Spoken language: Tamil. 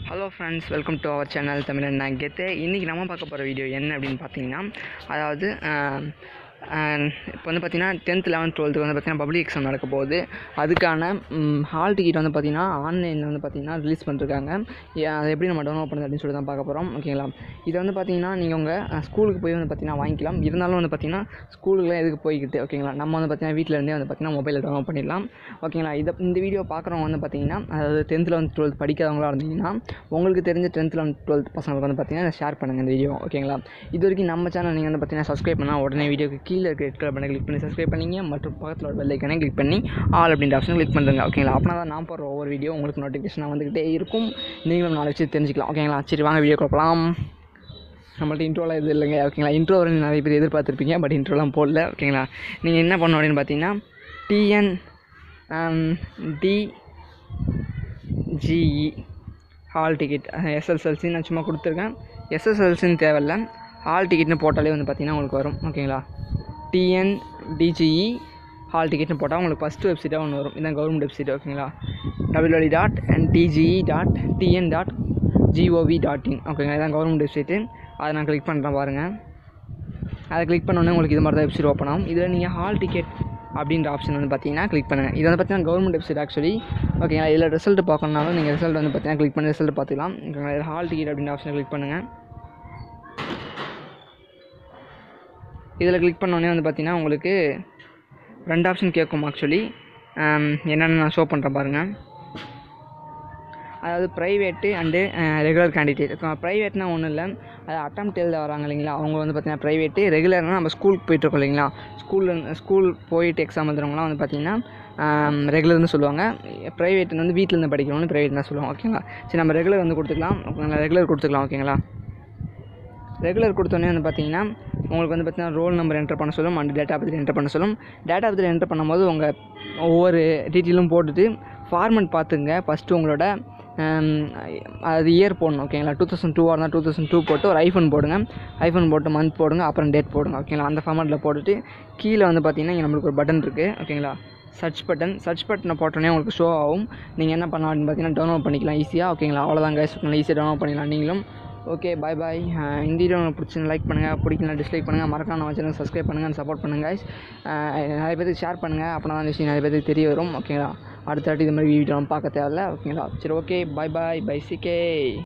Hello friends welcome to our channel Tamilan Naan கெத்து இன்றைக்கி நம்ம பார்க்க போகிற வீடியோ என்ன அப்படின்னு பார்த்தீங்கன்னா அதாவது இப்போ வந்து பார்த்தீங்கன்னா டென்த் லெவன்த் டுவெல்த்துக்கு வந்து பார்த்தீங்கன்னா பப்ளிக் எக்ஸாம் நடக்க போகுது அதுக்கான ஹால் டிக்கெட் வந்து பார்த்தீங்கன்னா ஆன்லைனில் வந்து பார்த்தீங்கன்னா ரிலீஸ் பண்ணிருக்காங்க ஏ- அதை எப்படி நம்ம டவுன்லோட் பண்ணுறது அப்படின்னு சொல்லி தான் பார்க்க போகிறோம் ஓகேங்களா இதை வந்து பார்த்தீங்கன்னா நீங்கள் உங்கள் ஸ்கூலுக்கு போய் வந்து பார்த்தீங்கன்னா வாங்கிக்கலாம் இருந்தாலும் வந்து பார்த்தீங்கன்னா ஸ்கூலுக்குலாம் எதுக்கு போய்கிட்டு ஓகேங்களா நம்ம வந்து பார்த்தீங்கன்னா வீட்டில் இருந்தே வந்து பார்த்தீங்கன்னா மொபைலில் டவுன்லோட் பண்ணிடலாம் ஓகேங்களா இதை இந்த வீடியோ பார்க்குறவங்க வந்து பார்த்தீங்கன்னா அதாவது டென்த்தில் வந்து டுவெல்த் படிக்காதவங்களா இருந்தீங்கன்னா உங்களுக்கு தெரிஞ்ச டென்த்தில் வந்து டுவெல்த் பசங்களுக்கு வந்து பார்த்தீங்கன்னா ஷேர் பண்ணுங்கள் இந்த வீடியோ ஓகேங்களா இது வரைக்கும் நம்ம சேனல் நீங்கள் வந்து பார்த்தீங்கன்னா சப்ஸ்கிரைப் பண்ணால் உடனே வீடியோக்கு கீழே இருக்க ரெட் கலர் பண்ணி கிளிக் பண்ணி சப்ஸ்கிரைப் பண்ணிங்க மற்றும் பக்கத்தில் ஒரு பெல் ஐக்கனை கிளிக் பண்ணி ஆல் அப்படின்ற ஆப்ஷன் கிளிக் பண்ணுங்க ஓகேங்களா அப்படின்னா தான் நான் போடுற ஒவ்வொரு வீடியோ உங்களுக்கு நோட்டிஃபிகேஷனாக வந்துக்கிட்டே இருக்கும் நீங்களும் நாலு விஷயம் தெரிஞ்சுக்கலாம் ஓகேங்களா சரி வாங்க வீடியோ கொடுக்கலாம் நம்மள்ட்ட இன்ட்ரோலாம் இது இல்லைங்க ஓகேங்களா இன்ட்ரோ வரை நிறைய பேர் எதிர்பார்த்துருப்பீங்க பட் இன்ட்ரோலாம் போடல ஓகேங்களா நீங்கள் என்ன பண்ணணும் அப்படின்னு பார்த்தீங்கன்னா TN D G E hall ticket SSLC நான் சும்மா கொடுத்துருக்கேன் எஸ்எஸ்எல்சின்னு தேவையில்ல ஹால் டிக்கெட்னு போட்டாலே வந்து பார்த்தீங்கன்னா உங்களுக்கு வரும் ஓகேங்களா டிஎன் டிஜிஇ ஹால் டிக்கெட்னு போட்டால் உங்களுக்கு ஃபஸ்ட்டு வெப்சைட்டாக ஒன்று வரும் இதான் கவர்மெண்ட் வெப்சைட் ஓகேங்களா W dot and DGE dot TN dot G O V dot in ஓகேங்களா இதான் கவர்மெண்ட் வெப்சைட்டு அதை நான் கிளிக் பண்ணுறேன் பாருங்கள் அதை கிளிக் பண்ணோன்னே உங்களுக்கு இது மாதிரி தான் வெப்சைட் ஓப்பன் ஆகும் இதில் நீங்கள் ஹால் டிக்கெட் அப்படின்ற ஆப்ஷன் வந்து பார்த்தீங்கன்னா கிளிக் பண்ணுங்கள் இது வந்து பார்த்தீங்கன்னா கவர்மெண்ட் வெப்சைட் ஆக்சுவலி ஓகேங்களா இதில் ரிசல்ட் பார்க்கணுனாலும் நீங்கள் ரிசல்ட் வந்து பார்த்தீங்கன்னா கிளிக் பண்ணி ரிசல்ட் பார்த்துக்கலாம் ஓகேங்களா இதில் ஹால் டிக்கெட் அப்படின்ற ஆப்ஷனை கிளிக் பண்ணுங்கள் இதில் கிளிக் பண்ணோடனே வந்து பார்த்தீங்கன்னா உங்களுக்கு ரெண்டு ஆப்ஷன் கேட்கும் ஆக்சுவலி என்னென்னு நான் ஷோ பண்ணுறேன் பாருங்கள் அதாவது ப்ரைவேட்டு அண்டு ரெகுலர் கேண்டிடேட் ப்ரைவேட்னா ஒன்றும் இல்லை அது அட்டம் எழுத வராங்க இல்லைங்களா அவங்க வந்து பார்த்தீங்கன்னா ப்ரைவேட்டு ரெகுலர்னால் நம்ம ஸ்கூலுக்கு போயிட்டுருக்கோம் இல்லைங்களா ஸ்கூலில் ஸ்கூல் போயிட்டு எக்ஸாம் எழுதுறவங்களாம் வந்து பார்த்தீங்கன்னா ரெகுலர்னு சொல்லுவாங்க ப்ரைவேட் வந்து வீட்டிலேருந்து படிக்கிறவங்க ப்ரைவேட் தான் சொல்லுவாங்க ஓகேங்களா சரி நம்ம ரெகுலர் வந்து கொடுத்துக்கலாம் ஓகேங்களா ரெகுலர் கொடுத்துக்கலாம் ஓகேங்களா ரெகுலர் கொடுத்தோன்னே வந்து பார்த்தீங்கன்னா உங்களுக்கு வந்து பார்த்தீங்கன்னா ரோல் நம்பர் என்டர் பண்ண சொல்லும் அண்ட் டேட்டா பற்றி என்டர் பண்ண சொல்லும் டேட்டா பற்றி என்டர் பண்ணும்போது உங்கள் ஒவ்வொரு டீட்டெயிலும் போட்டுட்டு ஃபார்மெட் பார்த்துங்க ஃபஸ்ட்டு உங்களோட ஹம், அது இயர் போடணும் ஓகேங்களா டூ தௌசண்ட் டூவாக இருந்தால் டூ தௌசண்ட் டூ போட்டு ஒரு ஐஃபோன் போடுங்க ஐஃபோன் போட்டு மந்த் போடுங்க அப்புறம் டேட் போடுங்க ஓகேங்களா அந்த ஃபார்மெட்டில் போட்டுட்டு கீழே வந்து பார்த்தீங்கன்னா இங்கே நம்மளுக்கு ஒரு பட்டன் இருக்குது ஓகேங்களா சர்ச் பட்டன் சர்ச் பட்டனை போட்டோன்னே உங்களுக்கு ஷோ ஆகும் நீங்கள் என்ன பண்ணலாம் அப்படின்னு பார்த்தீங்கன்னா டவுன்லோட் பண்ணிக்கலாம் ஈஸியாக ஓகேங்களா அவ்வளோதான் கைஸ் ஈஸியாக டவுன்லோட் பண்ணிக்கலாம் நீங்களும் ஓகே பாய் பாய் இந்த வீடியோ உங்களுக்கு பிடிச்சி லைக் பண்ணுங்கள் பிடிக்கல டிஸ்லைக் பண்ணுங்கள் மறக்காம நம்ம சேனல் சப்ஸ்கிரைப் பண்ணுங்கள் சப்போர்ட் பண்ணுங்கள் guys. அஹ் நிறைய பேருக்கு ஷேர் பண்ணுங்கள் அப்படின்னா அந்த விஷயம் நிறைய பேருக்கு தெரிய வரும் ஓகேங்களா அடுத்த வாட்டி இது மாதிரி வீடியோ பார்க்க தேவையில்ல ஓகேங்களா சரி ஓகே பாய் பாய் பை சிகே